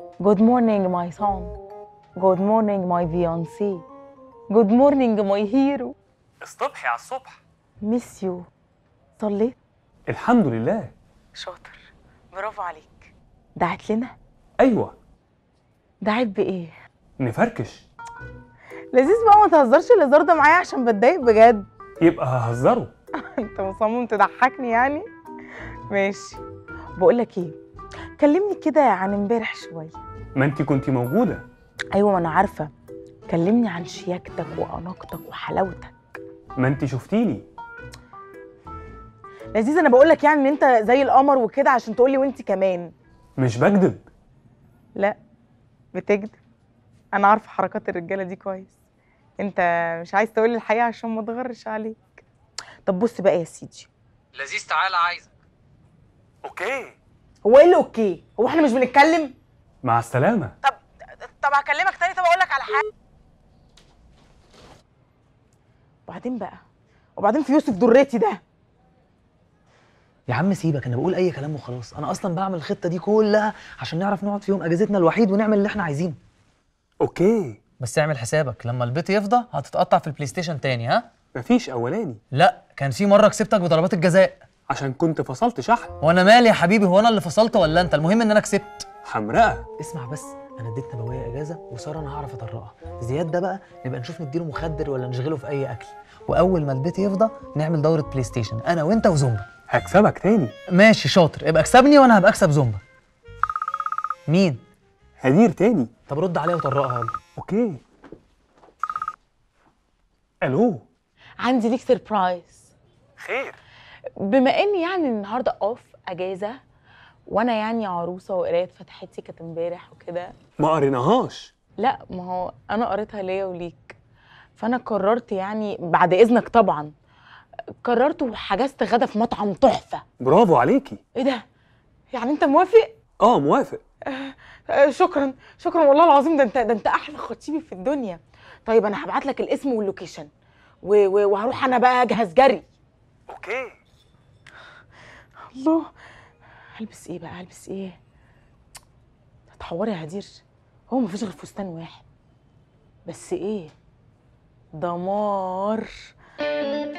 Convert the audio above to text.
Good morning my son Good morning my fiancé Good morning my hero الصبح على الصبح miss you صليت الحمد لله شاطر برافو عليك دعت لنا ايوه دعت بايه نفركش لذيذ بقى ما تهزرش الهزار ده معايا عشان بتضايق بجد يبقى ههزره انت مصمم تضحكني يعني ماشي بقول لك ايه كلمني كده عن امبارح شويه ما انت كنتي موجوده ايوه ما انا عارفه كلمني عن شياكتك واناقتك وحلاوتك ما انت شفتيني لذيذ انا بقول لك يعني ان انت زي القمر وكده عشان تقول لي وانت كمان مش بكذب لا بتكذب انا عارفه حركات الرجاله دي كويس انت مش عايز تقول لي الحقيقه عشان ما اتغرش عليك طب بص بقى يا سيدي لذيذ تعالى عايزك اوكي هو ايه اللي اوكي هو احنا مش بنتكلم مع السلامه طب طب هكلمك تاني طب اقول لك على حاجه وبعدين بقى وبعدين في يوسف دريتي ده يا عم سيبك انا بقول اي كلام وخلاص انا اصلا بعمل الخطه دي كلها عشان نعرف نقعد في يوم اجازتنا الوحيد ونعمل اللي احنا عايزينه اوكي بس اعمل حسابك لما البيت يفضى هتتقطع في البلاي ستيشن تاني ها مفيش اولاني لا كان في مره كسبتك بضربات الجزاء عشان كنت فصلت شحن وانا مالي يا حبيبي هو انا اللي فصلت ولا انت المهم ان انا كسبت حمراء اسمع بس انا اديت نبويه اجازه وساره انا هعرف اطرقها زياد ده بقى نبقى نشوف نديله مخدر ولا نشغله في اي اكل واول ما البيت يفضى نعمل دوره بلاي ستيشن انا وانت وزومبا هكسبك تاني ماشي شاطر ابقى اكسبني وانا هبقى اكسب زومبا مين هدير تاني طب رد عليها وطرقها يلا اوكي الو عندي ليك سربرايز خير بما اني يعني النهارده اوف اجازه وانا يعني عروسه وقرايه فتحتي كانت امبارح وكده ما قريناهاش لا ما هو انا قريتها ليا وليك فانا قررت يعني بعد اذنك طبعا قررت وحجزت غدا في مطعم تحفه برافو عليكي ايه ده يعني انت موافق اه موافق آه شكرا شكرا والله العظيم ده انت ده انت احلى خطيبي في الدنيا طيب انا هبعت لك الاسم واللوكيشن و- و- وهروح انا بقى اجهز جري اوكي الله هلبس ايه بقى هلبس ايه هتحوري يا هدير هو مفيش غير فستان واحد بس ايه دمار